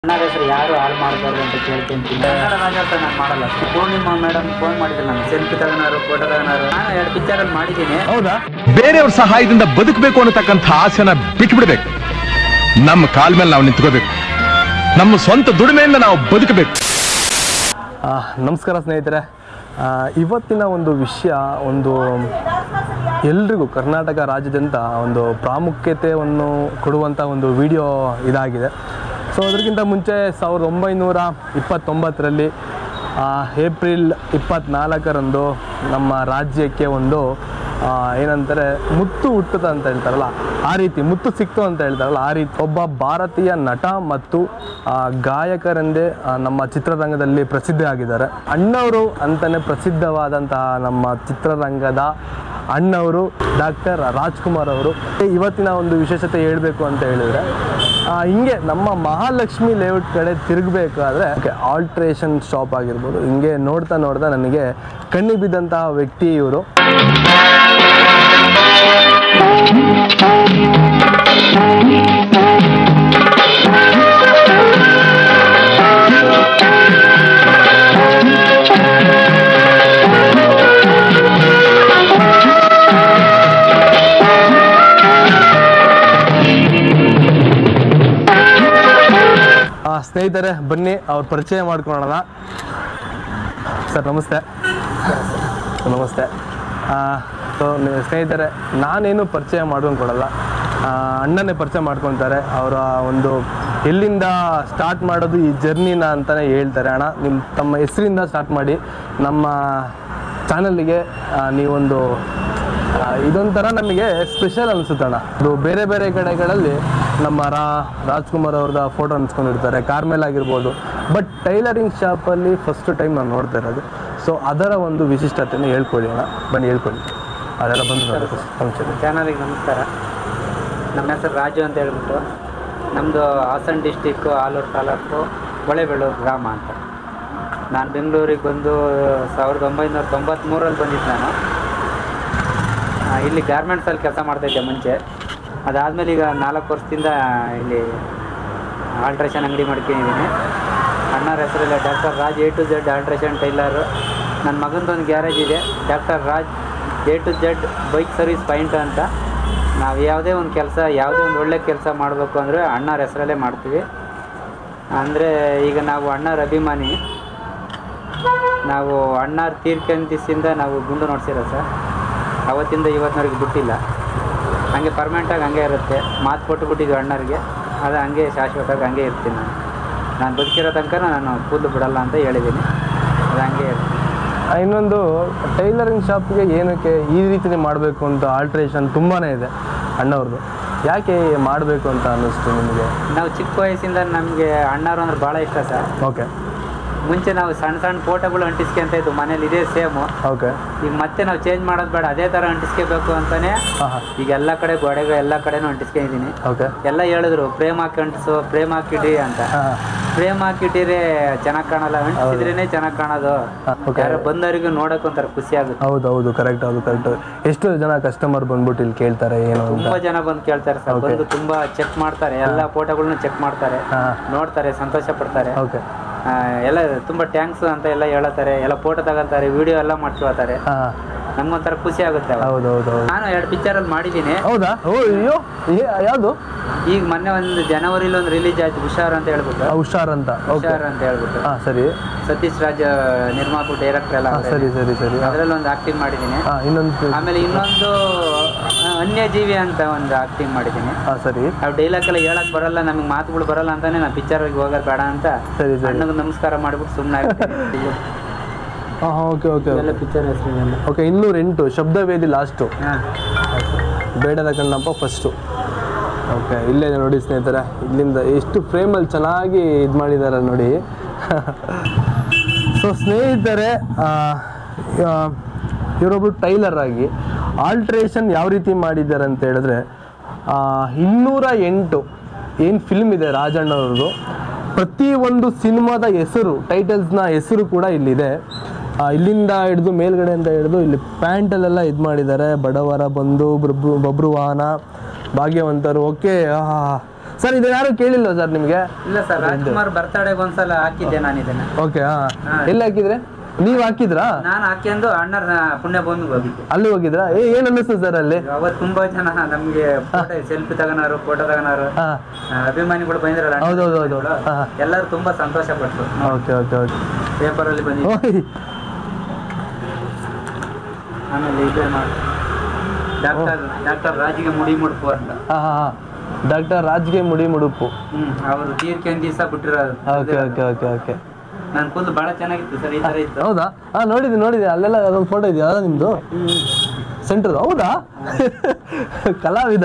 ಅಣ್ಣರ ಹೆಸರು ಯಾರು ಹಾಳು ಮಾಡಬಾರ್ದು ಅಂತ ಕೇಳ್ಕೊಂತೀನಿ ಕನ್ನಡ ರಾಜ ಅಂತ ನಾನು ಮಾಡಲ್ಲ ಪೂರ್ಣಿಮಾ ಮೇಡಮ್ ಫೋನ್ ಮಾಡಿದ್ರು ನಾನು ಸೆಲ್ಫಿ ತಗೋನಾರು ಫೋಟೋ ತಗೋನಾರು ನಾನು ಎರಡು ಪಿಕ್ಚರಲ್ಲಿ ಮಾಡಿದ್ದೀನಿ ಹೌದಾ ಬೇರೆಯವ್ರ ಸಹಾಯದಿಂದ ಬದುಕಬೇಕು ಅನ್ನತಕ್ಕಂಥ ಆಸೆನ ಬಿಟ್ಬಿಡ್ಬೇಕು ನಮ್ಮ ಕಾಲ್ ಮೇಲೆ ನಾವು ನಿಂತ್ಕೋಬೇಕು ನಮ್ಮ ಸ್ವಂತ ದುಡಿಮೆಯಿಂದ ನಾವು ಬದುಕಬೇಕು ಆ, ನಮಸ್ಕಾರ ಸ್ನೇಹಿತರೆ ಆ, ಇವತ್ತಿನ ಒಂದು ವಿಷಯ ಒಂದು ಎಲ್ರಿಗೂ ಕರ್ನಾಟಕ ರಾಜ್ಯದಂತ ಒಂದು ಪ್ರಾಮುಖ್ಯತೆಯನ್ನು ಕೊಡುವಂಥ ಒಂದು ವಿಡಿಯೋ ಇದಾಗಿದೆ ಸೊ ಅದಕ್ಕಿಂತ ಮುಂಚೆ ಸಾವಿರದ ಒಂಬೈನೂರ ಇಪ್ಪತ್ತೊಂಬತ್ತರಲ್ಲಿ ಆ, ಏಪ್ರಿಲ್ ಇಪ್ಪತ್ತ್ನಾಲ್ಕರಂದು ನಮ್ಮ ರಾಜ್ಯಕ್ಕೆ ಒಂದು ಆ, ಏನಂತಾರೆ ಮುತ್ತು ಹುಟ್ಟುತ್ತ ಅಂತ ಹೇಳ್ತಾರಲ್ಲ ಆ ರೀತಿ ಮುತ್ತು ಸಿಕ್ತು ಅಂತ ಹೇಳ್ತಾರಲ್ಲ ಆ ರೀತಿ ಒಬ್ಬ ಭಾರತೀಯ ನಟ ಮತ್ತು ಆ, ಗಾಯಕರೆಂದೇ ಆ, ನಮ್ಮ ಚಿತ್ರರಂಗದಲ್ಲಿ ಪ್ರಸಿದ್ಧ ಆಗಿದ್ದಾರೆ ಅಣ್ಣವರು ಅಂತಾನೆ ಪ್ರಸಿದ್ಧವಾದಂತಹ ನಮ್ಮ ಚಿತ್ರರಂಗದ ಅಣ್ಣವರು ಡಾಕ್ಟರ್ ರಾಜ್ಕುಮಾರ್ ಅವರು ಇವತ್ತಿನ ಒಂದು ವಿಶೇಷತೆ ಹೇಳಬೇಕು ಅಂತ ಹೇಳಿದ್ರೆ ಆ, ಹಿಂಗೆ ನಮ್ಮ ಮಹಾಲಕ್ಷ್ಮಿ ಲೇಔಟ್ ಕಡೆ ತಿರುಗಬೇಕಾದ್ರೆ ಆಲ್ಟ್ರೇಷನ್ ಶಾಪ್ ಆಗಿರ್ಬೋದು ಹಿಂಗೆ ನೋಡ್ತಾ ನೋಡ್ತಾ ನನಗೆ ಕಣ್ಣಿಗೆ ಬಿದ್ದಂತಹ ವ್ಯಕ್ತಿ ಇವರು ಆ, ಸ್ನೇಹಿತರೆ ಬನ್ನಿ ಅವ್ರ ಪರಿಚಯ ಮಾಡ್ಕೊಳ್ಳೋಣ ಸರ್ ನಮಸ್ತೆ ನಮಸ್ತೆ ಸೊ ಸ್ನೇಹಿತರೆ ನಾನೇನು ಪರಿಚಯ ಮಾಡ್ಕೊಂಡು ಕೊಡಲ್ಲ ಆ, ಅಣ್ಣನೇ ಪರಿಚಯ ಮಾಡ್ಕೊತಾರೆ ಅವರ ಒಂದು ಎಲ್ಲಿಂದ ಸ್ಟಾರ್ಟ್ ಮಾಡೋದು ಈ ಜರ್ನಿನ ಅಂತಲೇ ಹೇಳ್ತಾರೆ ಅಣ್ಣ ನಿಮ್ಮ ತಮ್ಮ ಹೆಸರಿಂದ ಸ್ಟಾರ್ಟ್ ಮಾಡಿ ನಮ್ಮ ಚಾನಲ್ಗೆ ನೀವೊಂದು ಆ, ಇದೊಂಥರ ನಮಗೆ ಸ್ಪೆಷಲ್ ಅನಿಸುತ್ತೆ ಅಣ್ಣ ಇದು ಬೇರೆ ಬೇರೆ ಕಡೆಗಳಲ್ಲಿ ನಮ್ಮ ರಾ ರಾಜ್ಕುಮಾರ್ ಅವ್ರದ ಫೋಟೋ ಅನ್ಸ್ಕೊಂಡಿರ್ತಾರೆ ಕಾರ್ ಮೇಲೆ ಆಗಿರ್ಬೋದು ಬಟ್ ಟೈಲರಿಂಗ್ ಶಾಪಲ್ಲಿ ಫಸ್ಟ್ ಟೈಮ್ ನಾನು ನೋಡ್ತಾ ಇರೋದು ಸೊ ಅದರ ಒಂದು ವಿಶಿಷ್ಟತೆಯನ್ನು ಹೇಳ್ಕೊಳ್ಳಿ ಅಣ್ಣ ಬನ್ನಿ ಹೇಳ್ಕೊಳ್ಳಿ ಅದೆಲ್ಲ ಬಂದು ಫಂಕ್ಷನ್ ಚಾನಲಿಗೆ ನಮಸ್ಕಾರ ನಮ್ಮ ಹೆಸರು ರಾಜು ಅಂತ ಹೇಳ್ಬಿಟ್ಟು ನಮ್ಮದು ಹಾಸನ ಡಿಸ್ಟಿಕ್ಕು ಆಲೂರು ತಾಲೂಕು ಹೊಳೆಬೆಳ್ಳೂರು ಗ್ರಾಮ ಅಂತ ನಾನು ಬೆಂಗಳೂರಿಗೆ ಬಂದು ಸಾವಿರದ ಒಂಬೈನೂರ ತೊಂಬತ್ತ್ಮೂರಲ್ಲಿ ಬಂದಿದ್ದು ನಾನು ಆ, ಇಲ್ಲಿ ಗಾರ್ಮೆಂಟ್ಸಲ್ಲಿ ಕೆಲಸ ಮಾಡ್ತಾಯಿದ್ದೆ ಮುಂಚೆ ಅದಾದಮೇಲೆ ಈಗ ನಾಲ್ಕು ವರ್ಷದಿಂದ ಇಲ್ಲಿ ಆಲ್ಟ್ರೇಷನ್ ಅಂಗಡಿ ಮಾಡ್ಕೊಂಡಿದ್ದೀನಿ ಅಣ್ಣರ ಹೆಸರಲ್ಲಿ doctor Raj A to Z alteration tailor ನನ್ನ ಮಗಂದೊಂದು ಗ್ಯಾರೇಜ್ ಇದೆ doctor Raj A to Z bike service point ಅಂತ ನಾವು ಯಾವುದೇ ಒಂದು ಕೆಲಸ ಯಾವುದೇ ಒಂದು ಒಳ್ಳೆ ಕೆಲಸ ಮಾಡಬೇಕು ಅಂದರೆ ಅಣ್ಣರ ಹೆಸರಲ್ಲೇ ಮಾಡ್ತೀವಿ ಅಂದರೆ ಈಗ ನಾವು ಅಣ್ಣರ ಅಭಿಮಾನಿ ನಾವು ಅಣ್ಣಾರ್ ತೀರ್ಕಂದಿಸಿಂದ ನಾವು ಗುಂಡು ನೋಡ್ಸಿರೋ ಸರ್ ಅವತ್ತಿಂದ ಇವತ್ತಿನವರೆಗೆ ಬಿಟ್ಟಿಲ್ಲ ಹಂಗೆ ಪರ್ಮನೆಂಟಾಗಿ ಹಂಗೆ ಇರುತ್ತೆ ಮಾತು ಕೊಟ್ಟು ಬಿಟ್ಟಿದ್ವಿ ಅಣ್ಣರಿಗೆ ಅದು ಹಂಗೆ ಶಾಶ್ವತವಾಗಿ ಹಂಗೆ ಇರ್ತೀನಿ ನಾನು ನಾನು ಬದುಕಿರೋ ತನಕ ನಾನು ಕೂದಲು ಬಿಡಲ್ಲ ಅಂತ ಹೇಳಿದ್ದೀನಿ ಅದು ಹಂಗೆ ಇರ್ತೀನಿ ಇನ್ನೊಂದು ಟೈಲರಿಂಗ್ ಶಾಪ್ಗೆ ಏನಕ್ಕೆ ಈ ರೀತಿನೇ ಮಾಡಬೇಕು ಅಂತ ಆಲ್ಟ್ರೇಷನ್ ತುಂಬಾ ಇದೆ ಅಣ್ಣವ್ರದ್ದು ಯಾಕೆ ಮಾಡಬೇಕು ಅಂತ ಅನ್ನಿಸ್ತು ನಿಮಗೆ ನಾವು ಚಿಕ್ಕ ವಯಸ್ಸಿಂದ ನಮಗೆ ಅಣ್ಣಾರು ಅಂದ್ರೆ ಭಾಳ ಇಷ್ಟ ಸರ್ ಓಕೆ ಮುಂಚೆ ನಾವು ಸಣ್ಣ ಸಣ್ಣ ಫೋಟೋಗಳು ಅಂಟಿಸ್ಕೊಂತ ಇದ್ದು ಮನೇಲಿ ಇದೇ ಸೇಮು ಓಕೆ ಈಗ ಮತ್ತೆ ನಾವು ಚೇಂಜ್ ಮಾಡೋದು ಬೇಡ ಅದೇ ಥರ ಅಂಟಿಸ್ಕೋಬೇಕು ಅಂತಲೇ ಹಾಂ ಹಾಂ ಈಗ ಎಲ್ಲ ಕಡೆ ಗೋಡೆಗೆ ಎಲ್ಲ ಕಡೆನೂ ಅಂಟಿಸ್ಕೊಂಡಿದ್ದೀನಿ ಓಕೆ ಎಲ್ಲ ಹೇಳಿದ್ರು ಪ್ರೇಮ್ ಹಾಕಿ ಅಂಟಿಸು ಪ್ರೇಮ್ ಹಾಕಿಡ್ರಿ ಅಂತ ಹಾಂ ಫ್ರೇಮ್ ಹಾಕಿಟ್ಟಿದ್ರೆ ಚೆನ್ನಾಗಿ ಕಾಣಲ್ಲ ಅಂಟಿಸಿದ್ರೇನೆ ಚೆನ್ನಾಗಿ ಕಾಣೋದು ಹಾಂ ಓಕೆ ಯಾರು ಬಂದವರಿಗೂ ನೋಡಕ್ ಒಂಥರ ಖುಷಿ ಆಗುತ್ತೆ ಹೌದು ಹೌದು ಕರೆಕ್ಟ್ ಹೌದು ಕರೆಕ್ಟ್ ಎಷ್ಟು ಜನ ಕಸ್ಟಮರ್ ಬಂದ್ಬಿಟ್ಟು ಇಲ್ಲಿ ಕೇಳ್ತಾರೆ ಏನು ಅಂತ ತುಂಬಾ ಜನ ಬಂದು ಕೇಳ್ತಾರೆ ಸರ್ ಬಂದು ತುಂಬಾ ಚೆಕ್ ಮಾಡ್ತಾರೆ ಎಲ್ಲ ಫೋಟೋಗಳನ್ನ ಚೆಕ್ ಮಾಡ್ತಾರೆ ಹಾಂ ನೋಡ್ತಾರೆ ಸಂತೋಷ ಪಡ್ತಾರೆ ಓಕೆ ಆ, ಎಲ್ಲ ತುಂಬಾ ಟ್ಯಾಂಕ್ಸ್ ಅಂತ ಎಲ್ಲ ಹೇಳ್ತಾರೆ ಎಲ್ಲ ಫೋಟೋ ತಗೊಂತಾರೆ ವಿಡಿಯೋ ಎಲ್ಲ ಮಾಡ್ಕೊಳ್ತಾರೆ ಹಾಂ ನಮ್ಗೊಂಥರ ಖುಷಿ ಆಗುತ್ತೆ ಅವಾಗ. ಹೌದು ಹೌದು ಹೌದು ನಾನು ಎರಡು ಪಿಕ್ಚರಲ್ಲಿ ಮಾಡಿದ್ದೀನಿ ಹೌದಾ ಓ ಅಯ್ಯೋ ಯಾವುದು ಈಗ ಮೊನ್ನೆ ಒಂದು ಜನವರಿಲಿ ಒಂದು ರಿಲೀಸ್ ಆಯ್ತು ಹುಷಾರ್ ಅಂತ ಹೇಳ್ಬಿಟ್ಟು ಹುಷಾರ್ ಅಂತ ಓಕೆ ಹುಷಾರ್ ಅಂತ ಹೇಳ್ಬಿಟ್ಟು ಹಾಂ ಸರಿ ಸತೀಶ್ ರಾಜ್ ನಿರ್ಮಾಪಕ ಡೈರೆಕ್ಟರ್ ಎಲ್ಲ ಹಾಂ ಸರಿ ಸರಿ ಸರಿ ಹಾಂ ಅದರಲ್ಲಿ ಒಂದು ಆಕ್ಟಿಂಗ್ ಮಾಡಿದ್ದೀನಿ ಹಾಂ ಇನ್ನೊಂದು ಆಮೇಲೆ ಇನ್ನೊಂದು ಆ, ಅನ್ಯಜೀವಿ ಅಂತ ಒಂದು ಆಕ್ಟಿಂಗ್ ಮಾಡಿದ್ದೀನಿ ಹಾಂ ಸರಿ ನಾವು ಡೈಲಾಗ್ ಎಲ್ಲ ಹೇಳಕ್ ಬರಲ್ಲ ನಮಗೆ ಮಾತುಗಳು ಬರಲ್ಲ ಅಂತಾನೆ ನಾನು ಪಿಕ್ಚರ್ಗೆ ಹೋಗೋದು ಬೇಡ ಅಂತ ಸರಿ ಸರಿ ಅಣ್ಣಗೆ ನಮಸ್ಕಾರ ಮಾಡ್ಬಿಟ್ಟು ಸುಮ್ಮನೆ ಹಾಂ ಹಾಂ ಓಕೆ ಓಕೆ ಎಲ್ಲ ಪಿಕ್ಚರ್ ಹೆಸರು ಓಕೆ ಇನ್ನೂರ ಎಂಟು ಶಬ್ದವೇದಿ ಲಾಸ್ಟು ಹಾಂ ಬೇಡದ ಕಣ್ಣಪ್ಪ ಫಸ್ಟು ಓಕೆ ಇಲ್ಲೇ ಇದೆ ನೋಡಿ ಸ್ನೇಹಿತರೆ ಇಲ್ಲಿಂದ ಎಷ್ಟು ಫ್ರೇಮಲ್ಲಿ ಚೆನ್ನಾಗಿ ಇದು ಮಾಡಿದ್ದಾರೆ ನೋಡಿ ಸೊ ಸ್ನೇಹಿತರೆ ಆ, ಆ, ಇವರೊಬ್ರು ಟೈಲರ್ ಆಗಿ ಆಲ್ಟ್ರೇಷನ್ ಯಾವ ರೀತಿ ಮಾಡಿದ್ದಾರೆ ಅಂತ ಹೇಳಿದ್ರೆ ಆ, ಇನ್ನೂರ ಎಂಟು ಏನು ಫಿಲ್ಮ್ ಇದೆ ರಾಜಣ್ಣವ್ರದ್ದು ಪ್ರತಿ ಒಂದು ಸಿನಿಮಾದ ಹೆಸರು ಟೈಟಲ್ಸ್ನ ಹೆಸರು ಕೂಡ ಇಲ್ಲಿದೆ ಆ, ಇಲ್ಲಿಂದ ಹಿಡಿದು ಮೇಲ್ಗಡೆಯಿಂದ ಹಿಡಿದು ಇಲ್ಲಿ ಪ್ಯಾಂಟಲ್ಲೆಲ್ಲ ಇದು ಮಾಡಿದ್ದಾರೆ ಬಡವರ ಬಂಧು ಬಬ್ರು ಬಬ್ರು ವಾಹನ ಭಾಗ್ಯವಂತರು ಓಕೆ ಸರ್ ಇದು ಯಾರು ಕೇಳಿಲ್ಲ ಸರ್ ನಿಮಗೆ ಇಲ್ಲ ಸರ್ ರಾಜ್ಕುಮಾರ್ ಬರ್ತಡೆಗೆ ಒಂದ್ಸಲ ಹಾಕಿದ್ದೆ ನಾನು ಇದನ್ನ ಓಕೆ ಹಾಂ ಹಾ. ಎಲ್ಲಿ ಹಾಕಿದ್ರೆ ನೀವು ಹಾಕಿದ್ರಾ ನಾನು ಹಾಕ್ಯಂದು ಅಣ್ಣರ ಪುಣ್ಯ ಬಂದು ಹೋಗಿದ್ದೆ ಅಲ್ಲಿ ಹೋಗಿದ್ರಾ ಏ ಏನು ಅನ್ನಿಸ್ತು ಸರ್ ಅಲ್ಲಿ ಅವತ್ತು ತುಂಬಾ ಜನ ನಮ್ಗೆ ಫೋಟೋ ಸೆಲ್ಫಿ ತಗೋನಾರು ಫೋಟೋ ತಗೋನಾರು ಹಾಂ ಆ, ಅಭಿಮಾನಿಗಳು ಬಂದಿರಲ್ಲ ಅಣ್ಣ ಹೌದು, ಹೌದು, ಹೌದು. ಅಭಿಮಾನಿಗಳು. ಹಾ. ಎಲ್ಲರೂ ತುಂಬಾ ಸಂತೋಷ ಪಟ್ರು ಓಕೆ ಓಕೆ ಓಕೆ ಪೇಪರ್ ಅಲ್ಲಿ ಬಂದಿದೆ ಓಯ್ ಆಮೇಲೆ ಇದು ಮಾಡಿ ಡಾಕ್ಟರ್ ಡಾಕ್ಟರ್ ರಾಜಿಗೆ ಮುಡಿ ಮುಡುಪು ಅಂತ ಹಾಂ ಹಾಂ ಹಾಂ ಡಾಕ್ಟರ್ ರಾಜ್ಗೆ ಮುಡಿ ಮುಡುಪು ಹ್ಮ್ ಅವರು ತೀರ್ಕೊಂಡ್ ದಿವಸ ಬಿಟ್ಟಿರೋದು ಓಕೆ ಓಕೆ ಓಕೆ ಓಕೆ ನನ್ ಕೂದಲು ಬಹಳ ಚೆನ್ನಾಗಿತ್ತು ಸರ್ ಈ ತರ ಇತ್ತು ಹೌದಾ ಹಾಂ ನೋಡಿದ್ದೆ ನೋಡಿದ್ದೆ ಅಲ್ಲೆಲ್ಲ ಅದೊಂದು ಫೋಟೋ ಇದೆಯಾ ಅದ ನಿಮ್ಮದು ಸೆಂಟ್ರ್ ಹೌದಾ ಕಲಾವಿದ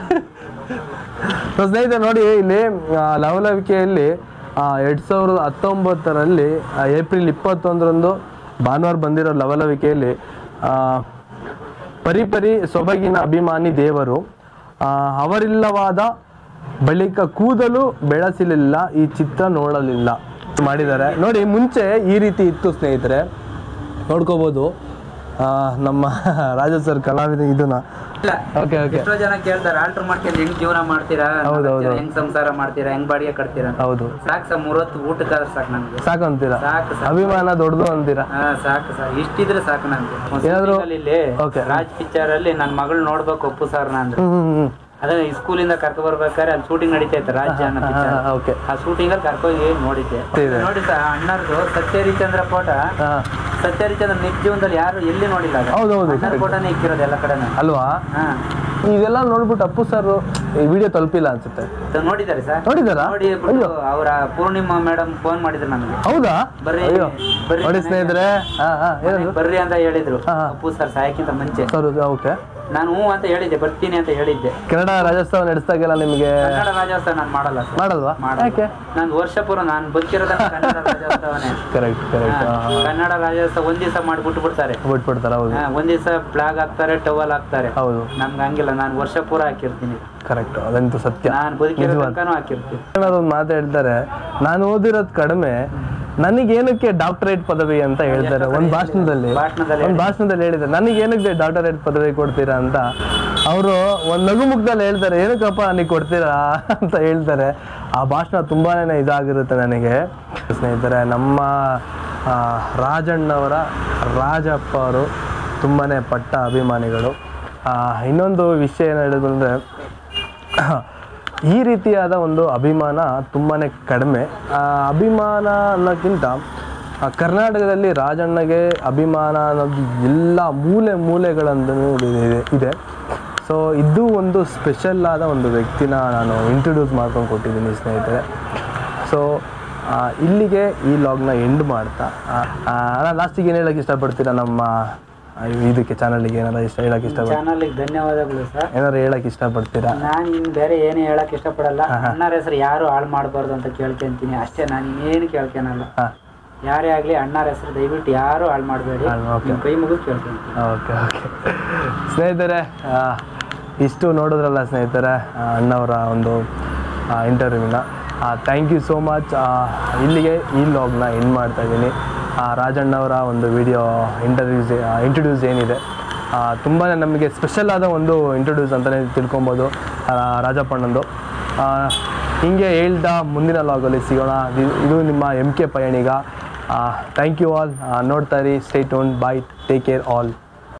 ಸೊ ಸ್ನೇಹಿತರೆ ನೋಡಿ ಇಲ್ಲಿ ಆ, ಲವಲವಿಕೆಯಲ್ಲಿ ಎರಡು ಸಾವಿರದ ಹತ್ತೊಂಬತ್ತರಲ್ಲಿ ಆ, ಏಪ್ರಿಲ್ ಇಪ್ಪತ್ತೊಂದರಂದು ಭಾನುವಾರ ಬಂದಿರೋ ಲವಲವಿಕೆಯಲ್ಲಿ ಆ, ಪರಿಪರಿ ಸೊಬಗಿನ ಅಭಿಮಾನಿ ದೇವರು ಆ, ಅವರಿಲ್ಲವಾದ ಬಳಿಕ ಕೂದಲು ಬೆಳೆಸಲಿಲ್ಲ ಈ ಚಿತ್ರ ನೋಡಲಿಲ್ಲ ಮಾಡಿದ್ದಾರೆ ನೋಡಿ ಮುಂಚೆ ಈ ರೀತಿ ಇತ್ತು ಸ್ನೇಹಿತರೆ ನೋಡ್ಕೋಬೋದು ಆ, ನಮ್ಮ ರಾಜ ಸರ್ ಕಲಾವಿದ ಇದನ್ನ ಇಲ್ಲ ಓಕೆ ಓಕೆ ಎಷ್ಟೋ ಜನ ಕೇಳ್ತಾರೆ ಆಲ್ಟರ್ ಮಾಡ್ಕೊಂಡು ಹೆಂಗ್ ಜೀವನ ಮಾಡ್ತೀರಾ ಹೌದು, ಹೌದು. ಹೆಂಗ್ ಸಂಸಾರ ಮಾಡ್ತೀರಾ ಹೆಂಗ್ ಬಾಡಿಗೆ ಕಟ್ತೀರಾ ಅಂತ. ಹೌದು ಸಾಕ್ ಸರ್ ಮೂರೊತ್ತು ಊಟಕ್ಕಾದ್ರೆ ಸಾಕು ನಮ್ಗೆ ಸಾಕು ಅಂತೀರಾ ಸಾಕು ಸಾಕು ಅಭಿಮಾನ ದೊಡ್ಡದು ಅಂತೀರಾ ಹಾ ಸಾಕು ಸಾಕು ಇಷ್ಟಿದ್ರೆ ಸಾಕು ನಮ್ಗೆ ಒಂದ್ ಏನಾದ್ರು- shooting ಅಲ್ಲಿ ಇಲ್ಲಿ Okay. ರಾಜ್ ಪಿಕ್ಚರ್ ಅಲ್ಲಿ ನನ್ನ ಮಗಳು ನೋಡ್ಬೇಕು ಒಪ್ಪು ಸರ್ ಅಂದ್ರೆ ಹ್ಮ್ ಹ್ಮ್ ಹ್ಮ್ ಅದೇ ಸ್ಕೂಲಿಂದ ಕರ್ಕೊ ಬರ್ಬೇಕಾದ್ರೆ ಅಲ್ಲಿ ಶೂಟಿಂಗ್ ನಡೀತಾ ಇತ್ತು ರಾಜ್ಯ ಅನ್ನೋ ಪಿಕ್ಚರ್ ಓಕೆ ಆ ಶೂಟಿಂಗ್ ಅಲ್ಲಿ ಕರ್ಕೋಗಿ ನೋಡಿದ್ದೆ ಇದೆ. ನೋಡಿ ಸರ್ ಅಣ್ಣರ್ದು ಸತ್ಯರಿಚಂದ್ರ ಫೋಟ ಹಾಂ ಸತ್ಯರಿಚಂದ್ರ ನಿಜ ಜೀವನದಲ್ಲಿ ಯಾರು ಎಲ್ಲಿ ನೋಡಿಲ್ಲ ಅದು. ಹೌದು, ಹೌದು, ಅಣ್ಣರ correct. ಫೋಟೋನೇ ಇಕ್ಕಿರೋದು ಎಲ್ಲ ಕಡೆನೂ ಅಲ್ವಾ ಹಾ ಇದೆಲ್ಲ ನೋಡ್ಬಿಟ್ಟು ಅಪ್ಪು ಸರ್ ಈ ವಿಡಿಯೋ ತಲುಪಿಲ್ಲ ಅನ್ಸುತ್ತೆ ಸೊ ನೋಡಿದ್ದಾರೆ ಸರ್ ನೋಡಿದಾರಾ ನೋಡಿ ಬಿಟ್ಟು ಅವರ ಪೂರ್ಣಿಮಾ ಮೇಡಮ್ ಫೋನ್ ಮಾಡಿದ್ರು ನಮಗೆ ಹೌದಾ ಬರ್ರಿ, ಅಯ್ಯೋ ಬರ್ರಿ ನೋಡಿ ಮನೆಗೆ. ಸ್ನೇಹಿತರೆ ಹಾ ಹಾ ಏನದು ಬರ್ರಿ ಅಂತ ಹೇಳಿದ್ರು ಹಾ, ಹಾ. ಅಪ್ಪು ಸರ್ ಸಾಯಕ್ಕಿಂತ ಮುಂಚೆ ಸರ್ ಓಕೆ ನಾನು ಹ್ಞೂ ಅಂತ ಹೇಳಿದ್ದೆ ಬರ್ತೀನಿ ಅಂತ ಹೇಳಿದ್ದೆ ಕನ್ನಡ ರಾಜ್ಯೋತ್ಸವ ನಡೆಸ್ದಾಗೆಲ್ಲ ನಿಮಗೆ ಕನ್ನಡ ರಾಜ್ಯೋತ್ಸವ ನಾನು ಮಾಡಲ್ಲ ಸರ್ ಮಾಡಲ್ವಾ ಮಾಡಲ್ಲ. ಯಾಕೆ ನಾನು ವರ್ಷ ಪೂರ ನಾನು ಬದುಕಿರೋದ ಕನ್ನಡ ರಾಜ್ಯೋತ್ಸವನೇ ಕರೆಕ್ಟ್ ಕರೆಕ್ಟ್ ಹಾ, ಕನ್ನಡ ರಾಜ್ಯೋತ್ಸವ ಒಂದ್ ದಿವಸ ಮಾಡಿ ಬಿಟ್ಟು ಬಿಡ್ತಾರೆ ಬಿಟ್ಬಿಡ್ತಾರ ಹೌದು ಹಾ, ಒಂದ್ ದಿವಸ ಫ್ಲಾಗ್ ಹಾಕ್ತಾರೆ ಟವಲ್ ಹಾಕ್ತಾರೆ ಹೌದು ನಮ್ಗೆ ಹಂಗಿಲ್ಲ ನಾನು ವರ್ಷ ಪೂರ ಹಾಕಿರ್ತೀನಿ ಕರೆಕ್ಟ್ ಅದಂತೂ ಸತ್ಯ ನಾನು ಬದುಕಿರೋ ನಿಜವಾದ. ತನಕನೂ ಹಾಕಿರ್ತೀನಿ ಒಂದು ಮಾತು ಹೇಳ್ತಾರೆ ನಾನು ಓದಿರೋದು ಕಡಿಮೆ ನನಗೇನಕ್ಕೆ ಡಾಕ್ಟರೇಟ್ ಪದವಿ ಅಂತ ಹೇಳ್ತಾರೆ ಒಂದು ಭಾಷಣದಲ್ಲಿ ಭಾಷಣದಲ್ಲಿ ಒಂದು ಭಾಷಣದಲ್ಲಿ ಹೇಳಿದ್ದಾರೆ ನನಗೇನಕ್ಕೆ ಡಾಕ್ಟರೇಟ್ ಪದವಿ ಕೊಡ್ತೀರಾ ಅಂತ ಅವರು ಒಂದು ನಗು ಮುಖದಲ್ಲಿ ಹೇಳ್ತಾರೆ ಏನಕ್ಕಪ್ಪ ನನಗೆ ಕೊಡ್ತೀರಾ ಅಂತ ಹೇಳ್ತಾರೆ ಆ ಭಾಷಣ ತುಂಬಾನೇ ಇದಾಗಿರುತ್ತೆ ನನಗೆ ಸ್ನೇಹಿತರೆ ನಮ್ಮ ಆ, ರಾಜಣ್ಣವರ ರಾಜಪ್ಪ ಅವರು ತುಂಬಾ ಪಟ್ಟ ಅಭಿಮಾನಿಗಳು ಆ, ಇನ್ನೊಂದು ವಿಷಯ ಏನು ಹೇಳೋದಂದ್ರೆ ಈ ರೀತಿಯಾದ ಒಂದು ಅಭಿಮಾನ ತುಂಬಾ ಕಡಿಮೆ ಆ, ಅಭಿಮಾನ ಅನ್ನೋಕ್ಕಿಂತ ಆ, ಕರ್ನಾಟಕದಲ್ಲಿ ರಾಜಣ್ಣಗೆ ಅಭಿಮಾನ ಅನ್ನೋದು ಎಲ್ಲ ಮೂಲೆ ಮೂಲೆಗಳಂದೂ ಇದೆ ಇದೆ ಸೊ ಇದು ಒಂದು ಸ್ಪೆಷಲ್ ಆದ ಒಂದು ವ್ಯಕ್ತಿನ ನಾನು ಇಂಟ್ರೊಡ್ಯೂಸ್ ಮಾಡ್ಕೊಂಡು ಕೊಟ್ಟಿದ್ದೀನಿ ಸ್ನೇಹಿತರೆ ಸೊ ಇಲ್ಲಿಗೆ ಈ ಲಾಗ್ನ ಎಂಡ್ ಮಾಡ್ತಾ ನಾನು ಲಾಸ್ಟಿಗೆ ಏನು ಹೇಳೋಕ್ಕೆ ಇಷ್ಟಪಡ್ತೀರಾ ನಮ್ಮ ಆ, ಇದಕ್ಕೆ ಚಾನಲ್ಗೆ ಏನಾರ ಇಷ್ಟ ಹೇಳೋಕ್ಕೆ ಇಷ್ಟಪಡ್ತೀರಾ ಚಾನಲ್ಗೆ ಧನ್ಯವಾದಗಳು ಸರ್ ಏನಾರು ಹೇಳಕ್ಕೆ ಇಷ್ಟಪಡ್ತೀರಾ ನಾನು ಇನ್ನು ಬೇರೆ ಏನು ಹೇಳಕ್ ಇಷ್ಟಪಡಲ್ಲ ಅಣ್ಣರ ಹೆಸರು ಯಾರು ಹಾಳು ಮಾಡಬಾರ್ದು ಅಂತ ಕೇಳ್ಕೊಂತೀನಿ ಅಷ್ಟೇ ನಾನು ಇನ್ನೇನು ಕೇಳ್ಕೊಳಲ್ಲ ಹಾಂ ಯಾರೇ ಆಗಲಿ ಅಣ್ಣರ ಹೆಸರು ದಯವಿಟ್ಟು ಯಾರು ಹಾಳು ಮಾಡಬೇಡಿ ಹಾಳ್- okay. ನಿಮ್ಮ ಕೈ ಮುಗಿದು ಕೇಳ್ಕೊಂತೀನಿ ಓಕೆ ಓಕೆ ಸ್ನೇಹಿತರೆ ಆ, ಇಷ್ಟು ನೋಡಿದ್ರಲ್ಲ ಸ್ನೇಹಿತರೆ ಆ, ಅಣ್ಣವರ ಒಂದು ಇಂಟರ್ವ್ಯೂನ ಥ್ಯಾಂಕ್ ಯು ಸೋ ಮಚ್ ಇಲ್ಲಿಗೆ ಈ ಲಾಗ್ನ ಎಂಡ್ ಮಾಡ್ತಾ ಇದ್ದೀನಿ ರಾಜಣ್ಣವರ ಒಂದು ವಿಡಿಯೋ ಇಂಟರ್ವ್ಯೂಸ್ ಇಂಟ್ರೊಡ್ಯೂಸ್ ಏನಿದೆ ತುಂಬಾ ನಮಗೆ ಸ್ಪೆಷಲ್ ಆದ ಒಂದು ಇಂಟ್ರೊಡ್ಯೂಸ್ ಅಂತಲೇ ತಿಳ್ಕೊಬೋದು ಆ, ರಾಜಪ್ಪಣ್ಣಂದು ಆ, ಹಿಂಗೆ ಹೇಳ್ತಾ ಮುಂದಿನ ಲಾಗಲ್ಲಿ ಸಿಗೋಣ ಇದು- ಇದು ನಿಮ್ಮ ಎಮ್ ಕೆ ಪಯಣಿಗ ಥ್ಯಾಂಕ್ ಯು ಆಲ್ ನೋಡ್ತಾ ಇರಿ stay tuned bye take care all